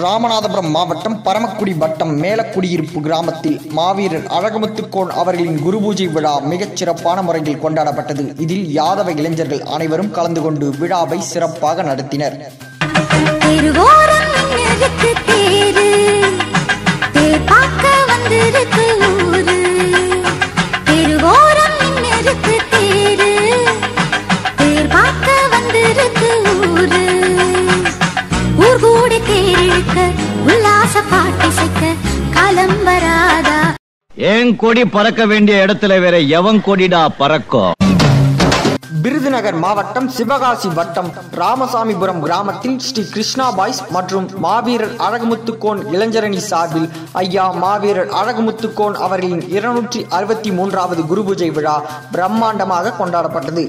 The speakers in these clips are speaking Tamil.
ராமநாதபுரம் மாவட்டம் பரமக்குடி வட்டம் மேலக்குடியிருப்பு கிராமத்தில் மாவீரர் அழகுமுத்துக்கோன் அவர்களின் குருபூஜை விழா மிகச் சிறப்பான முறையில் கொண்டாடப்பட்டது இதில் யாதவ இளைஞர்கள் அனைவரும் கலந்து கொண்டு விழாவை சிறப்பாக நடத்தினர் திருவோரம் இருக்கு தேரு தேர் பார்க்க வந்திருக்கு ஊரு திருவோரம் இருக்கு தேரு தேர் பார்க்க வந்திருக்கு ஊரு ஊர் கூடி தேரிழுக்க உல்லாச பாட்டு இசைக்க காலம் வராதா ஏன் கொடி பறக்க வேண்டிய இடத்துல வேற எவன் கொடிடா பறக்கும் விருதுநகர் மாவட்டம் சிவகாசி வட்டம் ராமசாமிபுரம் கிராமத்தில் ஸ்ரீ கிருஷ்ணா பாய்ஸ் மற்றும் மாவீரர் அழகுமுத்துக்கோன் இளைஞரணி சார்பில் ஐயா மாவீரர் அழகுமுத்துக்கோன் அவர்களின் இருநூற்றி அறுபத்தி மூன்றாவது குருபூஜை விழா பிரம்மாண்டமாக கொண்டாடப்பட்டது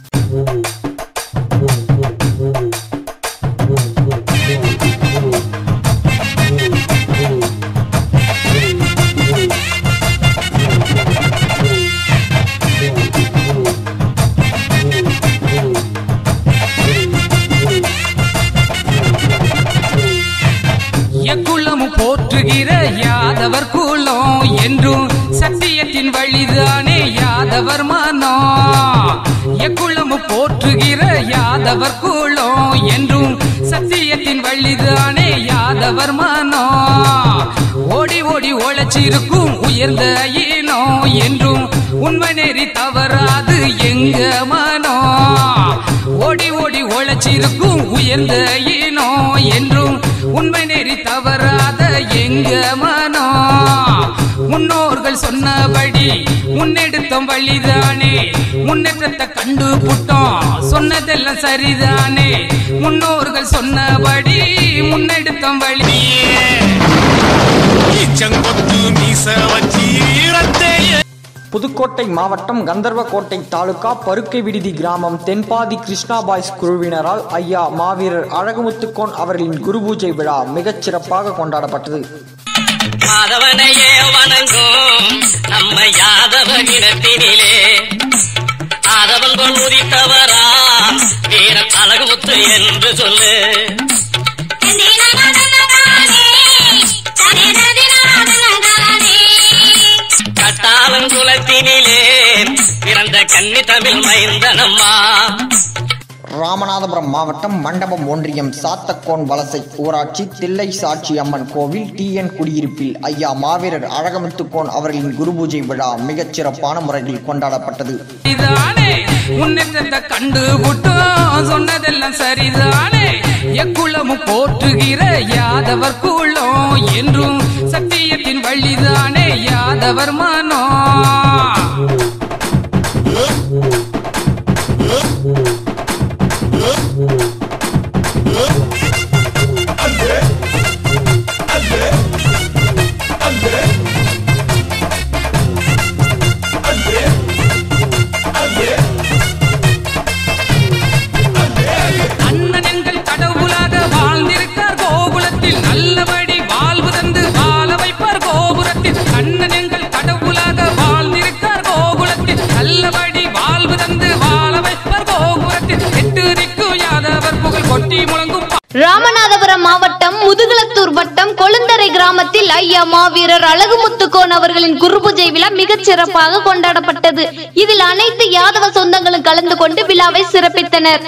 எக்குள்ளமும் போற்றுகிற யாதவர் குலம் என்றும் சத்தியத்தின் வழிதானே யாதவர் மனம் எக்குள்ளமும் போற்றுகிற யாதவர் குலம் என்றும் சத்தியத்தின் வழிதானே யாதவர் மனம் ஓடி ஓடி உழைச்சிருக்கும் உயர்ந்த இனம் என்றும் உண்மை நெறி தவறாது எங்க மனம் ஓடி ஓடி உழைச்சிருக்கும் உயர்ந்த இனம் என்றும் உண்மை நெறி தவறாத எங்க மனோ முன்னோர்கள் சொன்னபடி முன்னெடுத்தோம் வழிதானே முன்னேற்றத்தை கண்டு புட்டோம் சொன்னதெல்லாம் சரிதானே முன்னோர்கள் சொன்னபடி முன்னெடுத்தோம் வழி செங்கொத்து மீச வச்சி ஈரத்தைய புதுக்கோட்டை மாவட்டம் கந்தர்வக்கோட்டை தாலுகா பருக்கை விடுதி கிராமம் தென்பாதி கிருஷ்ணா பாய்ஸ் குழுவினரால் ஐயா மாவீரர் அழகுமுத்துக்கோன் அவர்களின் குருபூஜை விழா மிகச் சிறப்பாக கொண்டாடப்பட்டது மாதவனையே வணங்கும் நம்ம யாதவ இனத்தினிலே ஆதவன் கொள் உதித்தவரா வீரன் அழகுமுத்து என்று சொல்லு கட்டாளம் குலத்தினிலே பிறந்த கன்னி தமிழ் மைந்தனம்மா ராமநாதபுரம் மாவட்டம் மண்டபம் ஒன்றியம் சாத்தக்கோன் வலசை ஊராட்சி தில்லை சாட்சி அம்மன் கோவில் டிஎன் குடியிருப்பில் ஐயா மாவீரர் அழகமுத்துக்கோன் அவர்களின் குருபூஜை விழா மிகச் சிறப்பான முறையில் கொண்டாடப்பட்டது சரிதானே முன்னேற்றத்தை கண்டு புட்டோம் சொன்னதெல்லாம் சரிதானே எக்குளமும் போற்றுகிற யாதவர் குலம் என்றும் சத்தியத்தின் வழிதானே யாதவர் மனோ அண்ணன் எங்கள் கடவுளாக வாழ்ந்திருக்கார் கோகுலத்தில் நல்லபடி வாழ்வு தந்து வாழ வைப்பார் கோபுரத்தில் அண்ணன் எங்கள் கடவுளாக வாழ்ந்திருக்கார் கோகுலத்தில் நல்லபடி வாழ்வு தந்து வாழ வைப்பார் கோபுரத்தில் எட்டு திக்கும் யாதவர் புகழ் கொட்டி முழங்கும் ராமநாதபுரம் மாவட்டம் முதுகுளத்தூர் வட்டம் கொழுந்தரை கிராமத்தில் ஐயா மாவீரர் அழகுமுத்துக்கோன் அவர்களின் குருபூஜை விழா மிகச் சிறப்பாக கொண்டாடப்பட்டது இதில் அனைத்து யாதவ சொந்தங்களும் கலந்து கொண்டு விழாவை சிறப்பித்தனர்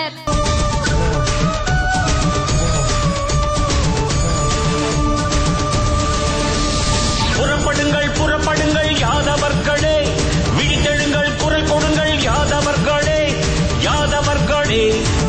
புறப்படுங்கள் புறப்படுங்கள் யாதவர்களே விழித்தெழுங்கள் குரல் கொடுங்கள் யாதவர்களே யாதவர்களே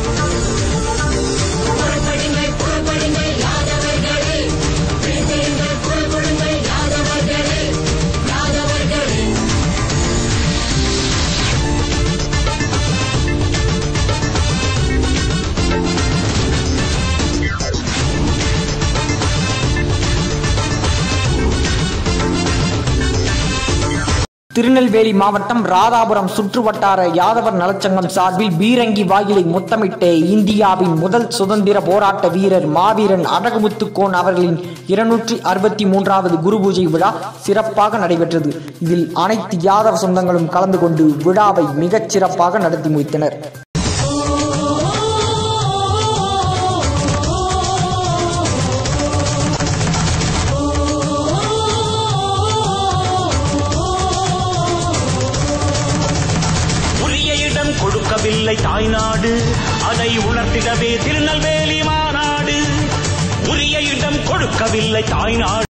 திருநெல்வேலி மாவட்டம் ராதாபுரம் சுற்றுவட்டார யாதவர் நலச்சங்கம் சார்பில் பீரங்கி வாயிலை முத்தமிட்டு இந்தியாவின் முதல் சுதந்திர போராட்ட வீரர் மாவீரன் அழகுமுத்துக்கோன் அவர்களின் இருநூற்றி அறுபத்தி மூன்றாவது குருபூஜை விழா சிறப்பாக நடைபெற்றது இதில் அனைத்து யாதவ சொந்தங்களும் கலந்து கொண்டு விழாவை மிகச் சிறப்பாக நடத்தி முடித்தனர் கொடுக்கவில்லை தாய்நாடு அதை உணர்த்திடவே திருநெல்வேலி மாநாடு உரிய இடம் கொடுக்கவில்லை தாய்நாடு